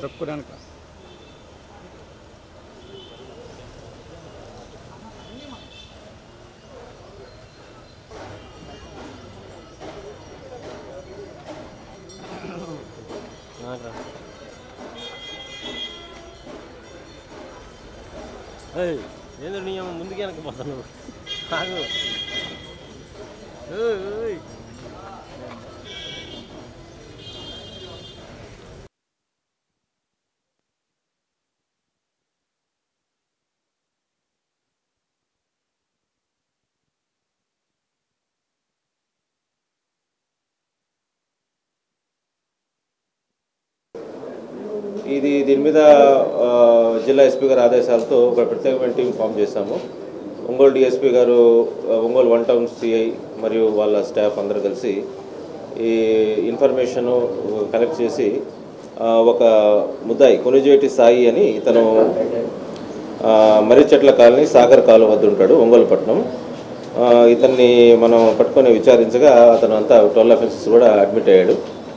చెప్పుకోవడానికి ఏందో నీ అమ్మ ముందుకు వెనక పోతాను ఆగు ఏయ్, ఏయ్. ఇది దీని మీద ఆ, జిల్లా ఎస్పీ గారి ఆదేశాలతో ఒక ప్రత్యేకమైన టీం ఫామ్ చేశాము ఒంగోలు డిఎస్పీ గారు ఆ, ఒంగోలు వన్ టౌన్ సిఐ మరియు వాళ్ళ స్టాఫ్ అందరూ కలిసి ఈ ఇన్ఫర్మేషను కలెక్ట్ చేసి ఆ, ఒక ముద్దాయి కొనుజేటి సాయి అని ఇతను ఆ, మర్రిచెట్ల కాలనీ సాగర్ కాలువ వద్ద ఉంటాడు ఒంగోలు పట్టణం ఆ, ఇతన్ని మనం పట్టుకొని విచారించగా అతను అంతా ట్వెల్వ్ అఫెన్సెస్ కూడా అడ్మిట్ అయ్యాడు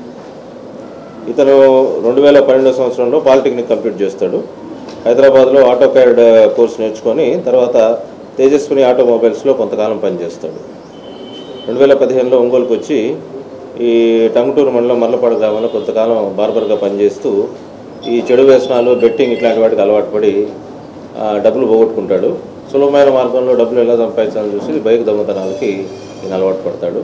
ఇతను రెండు వేల పన్నెండో సంవత్సరంలో పాలిటెక్నిక్ కంప్లీట్ చేస్తాడు హైదరాబాద్లో ఆటో క్యాడ్ కోర్స్ నేర్చుకొని తర్వాత తేజస్విని ఆటోమొబైల్స్లో కొంతకాలం పనిచేస్తాడు రెండు వేల పదిహేనులో ఒంగోలుకు వచ్చి ఈ టంగుటూరు మండలం మర్లపాడు గ్రామంలో కొంతకాలం బార్బర్గా పనిచేస్తూ ఈ చెడు వ్యసనాలు బెట్టింగ్ ఇట్లాంటి వాటికి అలవాటు పడి ఆ, డబ్బులు పోగొట్టుకుంటాడు సులభమైన మార్గంలో డబ్బులు ఎలా సంపాదించాలని చూసి బైక్ దొంగతనాలకి ఈయన అలవాటు పడతాడు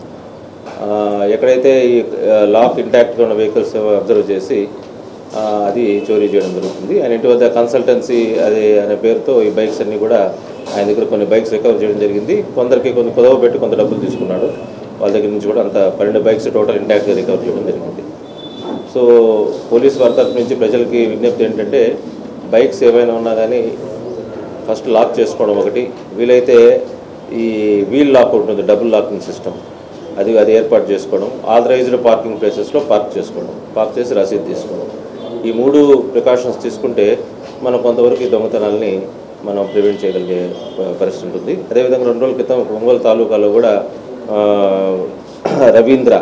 ఆ, ఎక్కడైతే ఈ ఆ, లాక్ ఇంటాక్ట్గా ఉన్న వెహికల్స్ అబ్జర్వ్ చేసి ఆ, అది చోరీ చేయడం జరుగుతుంది ఆయన ఇంటి వద్ద కన్సల్టెన్సీ అది అనే పేరుతో ఈ బైక్స్ అన్నీ కూడా ఆయన దగ్గర కొన్ని బైక్స్ రికవర్ చేయడం జరిగింది కొందరికి కొన్ని కుదవ పెట్టి కొంత డబ్బులు తీసుకున్నాడు వాళ్ళ దగ్గర నుంచి కూడా అంత పన్నెండు బైక్స్ టోటల్ ఇంటాక్ట్గా రికవర్ చేయడం జరిగింది సో పోలీస్ వారి తరఫు నుంచి ప్రజలకి విజ్ఞప్తి ఏంటంటే బైక్స్ ఏమైనా ఉన్నా కానీ ఫస్ట్ లాక్ చేసుకోవడం ఒకటి వీలైతే ఈ వీల్ లాక్ ఉంటుంది డబుల్ లాకింగ్ సిస్టమ్ అది అది ఏర్పాటు చేసుకోవడం ఆథరైజ్డ్ పార్కింగ్ ప్లేసెస్లో పార్క్ చేసుకోవడం పార్క్ చేసి రసీదు తీసుకోవడం ఈ మూడు ప్రికాషన్స్ తీసుకుంటే మనం కొంతవరకు ఈ దొంగతనాల్ని మనం ప్రివెంట్ చేయగలిగే ప- పరిస్థితి ఉంటుంది అదేవిధంగా రెండు రోజుల క్రితం ఒంగోలు తాలూకాలో కూడా ఆ, రవీంద్ర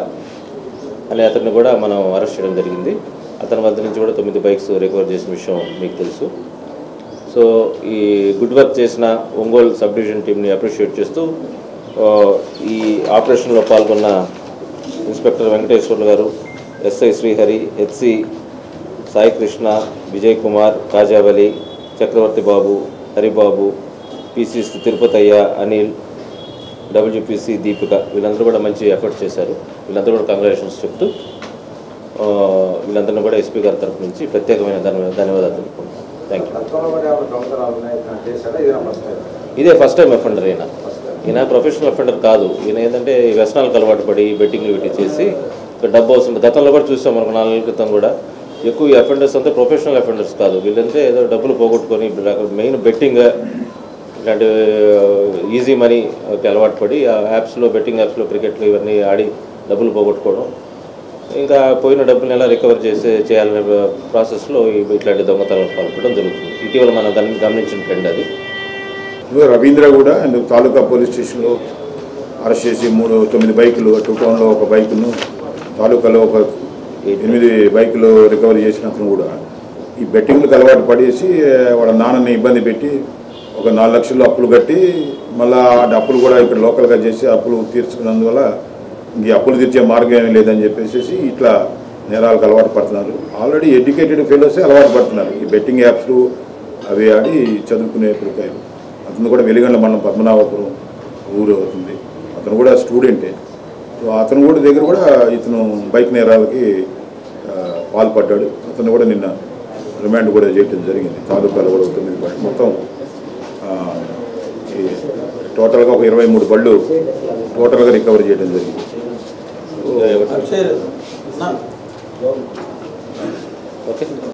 అనే అతన్ని కూడా మనం అరెస్ట్ చేయడం జరిగింది అతని వద్ద నుంచి కూడా తొమ్మిది బైక్స్ రికవర్ చేసిన విషయం మీకు తెలుసు సో ఈ గుడ్ వర్క్ చేసిన ఒంగోలు సబ్ డివిజన్ టీంని అప్రిషియేట్ చేస్తూ ఆ, ఈ ఆపరేషన్లో పాల్గొన్న ఇన్స్పెక్టర్ వెంకటేశ్వర్లు గారు SI Srihari HC Sai Krishna Vijay Kumar Kajavali Chakravarthy Babu Haribabu PC Tirupataiah Anil WPC Deepika వీళ్ళందరూ కూడా మంచి ఎఫర్ట్ చేశారు వీళ్ళందరూ కూడా కంగ్రాచులేషన్స్ చెప్తూ ఆ, వీళ్ళందరినీ కూడా ఎస్పీ గారి తరపు నుంచి ప్రత్యేకమైన ధన్యవాదాలు ధన్యవాదాలు తెలుపుకుంటున్నాను థ్యాంక్ యూ గతంలో మరి ఏమైనా దొంగతనాలు ఉన్నాయి ఇతను చేశాడా ఇదే ఫస్ట్ టైం ఇదే ఫస్ట్ టైం అఫెండర్ ఈయన ఈయన ప్రొఫెషనల్ అఫెండర్ కాదు ఈయన ఏంటంటే ఈ వ్యసనాలకు అలవాటు పడి బెట్టింగ్లు వీటి చేసి ఇక డబ్బు అవసరం గతంలో కూడా చూసాం మనకు నాలుగు నెలల క్రితం కూడా ఎక్కువ ఈ అఫెండర్స్ అంతా ప్రొఫెషనల్ అఫెండర్స్ కాదు వీళ్ళంటే ఏదో డబ్బులు పోగొట్టుకొని మెయిన్ బెట్టింగ్ ఇలాంటి ఈజీ మనీకి అలవాటు పడి ఆ యాప్స్లో బెట్టింగ్ యాప్స్లో క్రికెట్లు ఇవన్నీ ఆడి డబ్బులు పోగొట్టుకోవడం ఇంకా పోయిన డబ్బులు ఎలా రికవర్ చేసే చేయాలనే ప్రాసెస్లో ఈ- ఇట్లాంటి దొంగతనాలకు పాల్పడడం జరుగుతుంది ఇటీవల మనం గమని- గమనించిన ట్రెండ్ అది ఇదిగో రవీంద్ర కూడా అండ్ తాలూకా పోలీస్ స్టేషన్లో అరెస్ట్ చేసి మూడు తొమ్మిది బైకులు టూ టౌన్లో ఒక బైకును తాలూకాలో ఒక ఎనిమిది బైకులు రికవరీ చేసిన అతను కూడా ఈ బెట్టింగ్లకు అలవాటు పడేసి వాళ్ళ నాన్నని ఇబ్బంది పెట్టి ఒక నాలుగు లక్షలు అప్పులు కట్టి మళ్ళీ ఆ అప్పులు కూడా ఇక్కడ లోకల్గా చేసి అప్పులు తీర్చుకున్నందువల్ల ఇంక ఈ అప్పులు తీర్చే మార్గం ఏమీ లేదని చెప్పేసి ఇట్లా నేరాలకు అలవాటు పడుతున్నారు ఆల్రెడీ ఎడ్యుకేటెడ్ ఫెలోసే అలవాటు పడుతున్నారు ఈ బెట్టింగ్ యాప్స్ అవి ఆడి చదువుకునే పిల్లకాయలు అతను కూడా వెలిగండ్ల మండలం పద్మనాభపురం ఊరు అవుతుంది అతను కూడా స్టూడెంటే సో అతను కూడా దగ్గర కూడా ఇతను బైక్ నేరాలకి ఆ, పాల్పడ్డాడు అతను కూడా నిన్న రిమాండ్ కూడా చేయడం జరిగింది తాలూకాలో కూడా ఒక తొమ్మిది బళ్ళు మొత్తం ఆ, ఈ టోటల్గా ఒక ఇరవై మూడు బళ్ళు టోటల్గా రికవరీ చేయడం జరిగింది ఓకే